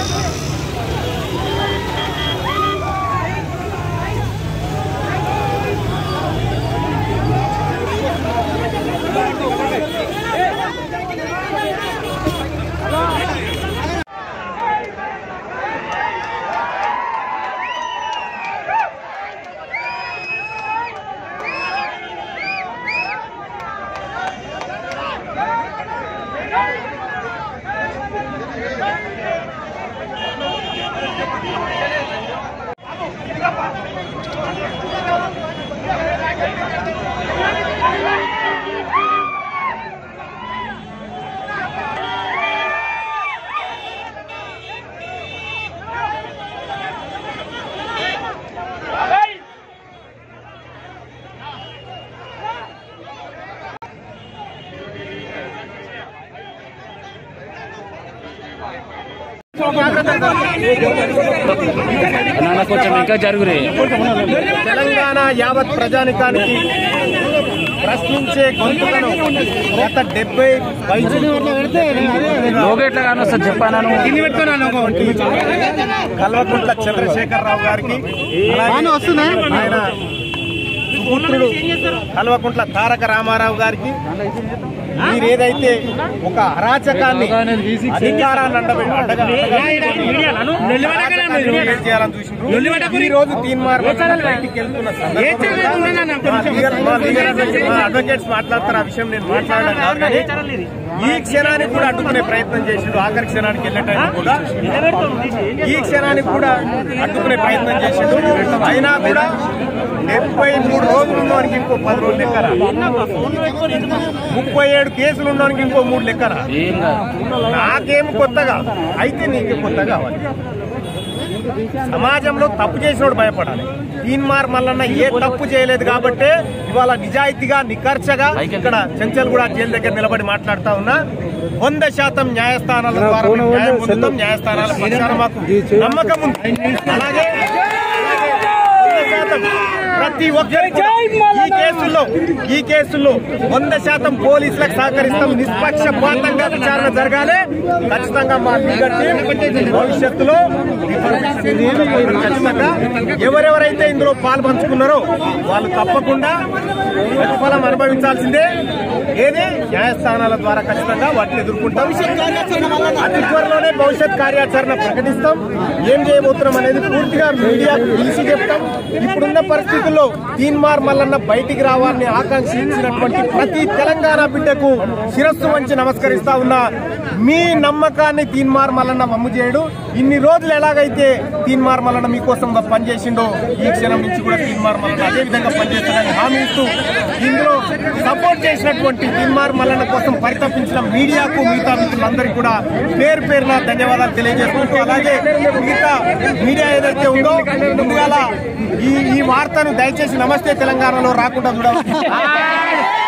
నాన్న కొంచెం ఇంకా జరుగురే తెలంగాణ యావత్ ప్రజానికానికి ప్రశ్నించే గొంతులను గత డెబ్బై లోగెట్లా కానీ వస్తుంది చెప్పాను కల్వకుంట్ల చంద్రశేఖరరావు గారికి అలాగే ఆయన పుత్రుడు కల్వకుంట్ల తారక రామారావు గారికి మీరు ఏదైతే ఒక అరాచకాన్ని అధికారాన్ని అండబె- అడ్డగా- అరాచకాన్ని క్రియేట్ చేయాలని చూసిండ్రు. ఈ రోజు తీన్మార్ బయటికి వెళ్తున్న సందర్భంలో మా లీగల్- మా లీగల్ అడ్వకేట్- మా అడ్వకేట్స్ మాట్లాడతారు ఆ విషయం నేను మాట్లాడడం కాదు కానీ ఈ క్షణానికి కూడా అడ్డుకునే ప్రయత్నం చేసిండు ఆఖరి క్షణానికి వెళ్ళే టైం కూడా ఈ క్షణానికి కూడా అడ్డుకునే ప్రయత్నం చేసిండు అయినా కూడా డెబ్బై మూడు రోజులు ఉన్నవానికి ఇంకో పది రోజులు లెక్కరా ముప్పై ఏడు కేసులు ఉన్నవానికి ఇంకో మూడు లెక్కరా ఏం కాదు నాకేం కొత్తగా అయితే నీకు కొత్తగా కావాలి సమాజంలో తప్పు చేసినోడు భయపడాలి తీన్మార్ మల్లన్న ఏ తప్పు చేయలేదు కాబట్టి ఇవాళ నిజాయితీగా నిఖర్చగా ఇక్కడ చెంచల్గూడ జైలు దగ్గర నిలబడి మాట్లాడుతా ఉన్నా వంద శాతం న్యాయస్థానాల ద్వారా మేము న్యాయం పొందుతాం న్యాయస్థానాల పక్షాన మాకు నమ్మకం ఉంది అలాగే వంద శాతం ప్రతి ఒక్కరికి ఈ కేసుల్లో ఈ కేసుల్లో వంద శాతం పోలీసులకు సహకరిస్తాం నిష్పక్షపాతంగా విచారణ జరగాలి ఖచ్చితంగా మా లీగల్ టీం భవిష్యత్తులో ఖచ్చితంగా ఎవరెవరైతే ఇందులో పాలు పంచుకున్నారో వాళ్ళు తప్పకుండా ప్రతిఫలం అనుభవించాల్సిందే ఏది న్యాయస్థానాల ద్వారా ఖచ్చితంగా వాటిని ఎదుర్కొంటాం అతి త్వరలోనే భవిష్యత్ కార్యాచరణ ప్రకటిస్తాం ఏం చేయబోతున్నాం అనేది పూర్తిగా మీడియాకు పిలిచి చెప్తాం ఇప్పుడున్న పరిస్థితుల్లో తీన్మార్ మల్లన్న బయటికి రావాలని ఆకాంక్షించినటువంటి ప్రతి తెలంగాణ బిడ్డకు శిరస్సు వంచి నమస్కరిస్తా ఉన్నా మీ నమ్మకాన్ని తీన్మార్ మల్లన్న మమ్ము చేయడు ఇన్ని రోజులు ఎలాగైతే తీన్మార్ మల్లన్న మీకోసం పనిచేసిండో ఈ క్షణం నుంచి కూడా తీన్మార్ మల్లన్న అదే విధంగా పనిచేస్తానని హామీ ఇస్తూ ఇందులో సపోర్ట్ చేసినటువంటి తీన్మార్ మల్లన్న కోసం పరితపించిన మీడియాకు మిగతా మిత్రులందరికీ కూడా పేరు పేరున ధన్యవాదాలు తెలియజేసుకుంటూ అలాగే మిగతా మీడియా ఏదైతే ఉందో ముందుగా ఈ ఈ వార్తను దయచేసి నమస్తే తెలంగాణలో రాకుండా చూడాలి